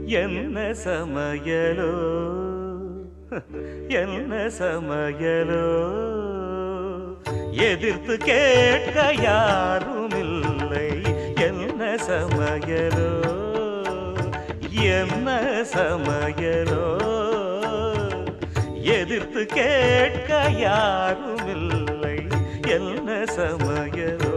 என்ன சமையலோ என்ன சமையலோ எதிர்த்து கேட்க யாரும் இல்லை என்ன சமையலோ என்ன சமையலோ எதிர்த்து கேட்க யாரும் இல்லை என்ன சமையலோ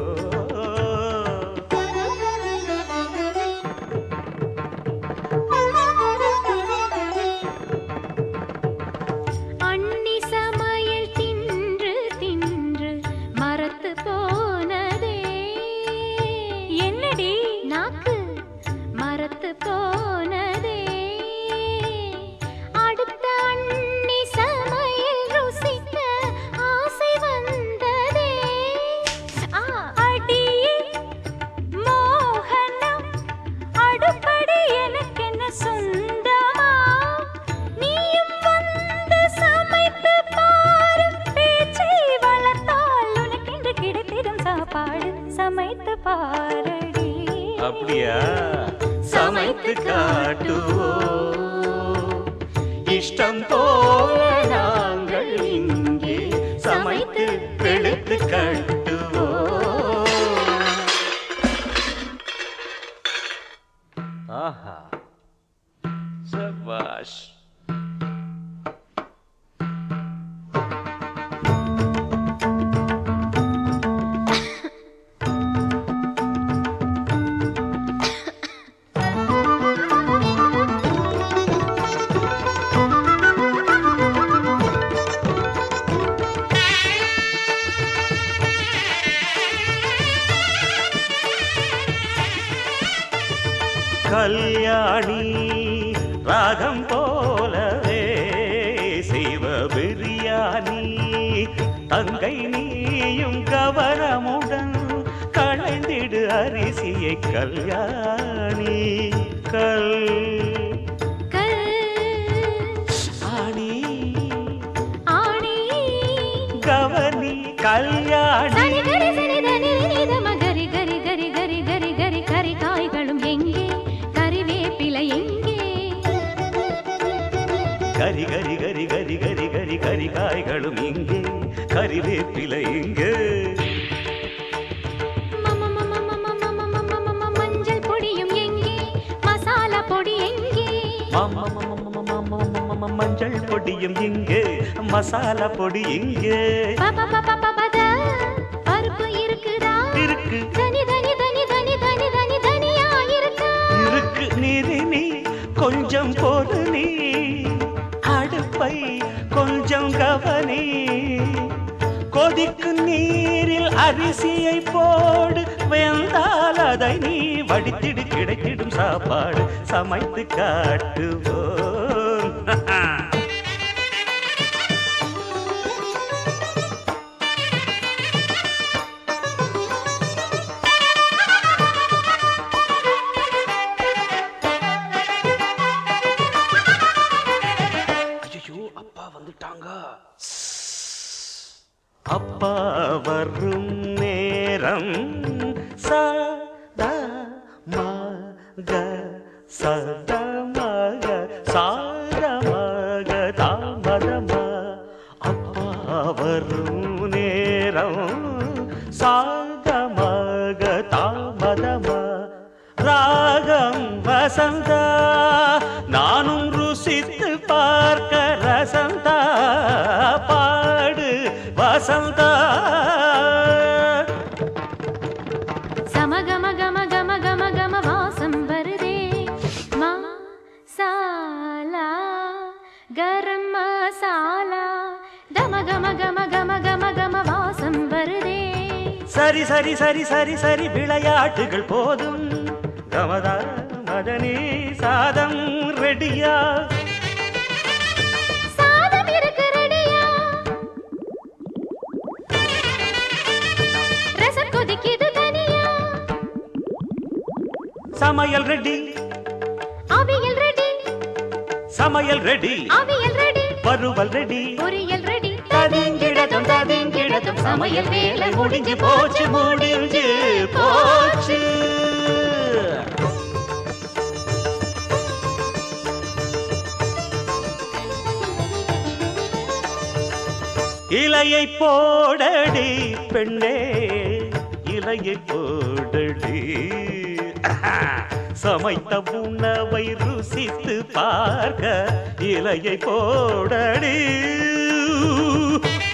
அன்னி சமையல் தின்று தின்று மரத்து போனதே என்னடி நாக்கு மரத்து போனதே அடுத்த அன்னி சமையல் ருசிக்க ஆசை வந்ததே ஆ, அடியே மோகனம் அடுப்படி எனக்கென்ன சொந்தமா நீயும் வந்து சமைத்து பாரு பேச்சை வளர்த்தால் உனக்கென்று கிடைத்திடும் சாப்பாடு சமைத்து பாரடி அப்படியா சமைத்து காட்டுவோ இஷ்டம் போல நாங்கள் இங்கே சமைத்து வெளுத்து கட்டுவோ ஆஹா சபாஷ் கல்யாணி ராகம் போலவே செய்வ பிரியாணி தங்கை நீயும் கவனமுடன் களைந்திடு அரிசியை கல்யாணி கல் கல் ஆணி ஆணி கவனி கல்யாணி சரி கரி சரி தனி நித மகரி கரி கரி கரி கரி கரி கரி காய்களும் எங்கே கறிவேப்பிலை எங்கே கரி கரி கரி கரி கரி கரி கரி காய்களும் இங்கே கறிவேப்பிலை இங்கே மம மம மம மம மம மம மஞ்சள் பொடியும் எங்கே மசாலா பொடி எங்கே மம மம மம மம மம மம மஞ்சள் பொடியும் இங்கே மசாலா பொடி இங்கே பப பப பபத பருப்பு இருக்குதா இருக்கு தனி தனி தனி தனி தனி தனி தனியா இருக்கா இருக்கு நீரி நீ கொஞ்சம் போது நீ அடுப்பை கொஞ்சம் கவனி கொதிக்கும் நீரில் அரிசியை போடு வெந்தால் அதை நீ வடித்திடு கிடைத்திடும் சாப்பாடு சமைத்து காட்டுவோம் ஐயோ அப்பா வந்துட்டாங்க அப்பா வரும் நேரம் சதா மக சத மக சார மக தாமதமா அப்பா வரும் நேரம் சாத மக தாமதமா ராகம் வசந்தா நானும் ருசித்து பார்க்க ரசந்தா பாடு வசந்தா சமகம கம கம கம கம வாசம் வருதே மசாலா கரம் மசாலா கம கம கம கம கம கம வாசம் வருதே சரி சரி சரி சரி சரி விளையாட்டுகள் போதும் கமதா மதனி சாதம் ரெடியா சாதம் இருக்கு ரெடியா ரசம் கொதிக்குது தனியா சமையல் ரெடி அவியல் ரெடி சமையல் ரெடி அவியல் ரெடி வறுவல் ரெடி பொரியல் ரெடி ததிங்கிடதும் ததிங்கிடதும் சமையல் வேலை முடிஞ்சு போச்சு முடிஞ்சு போச்சு இலையை போடடி பெண்ணே இலையை போடடி ஆஹா! சமைத்த உணவை ருசித்து பார்க்க இலையை போடடி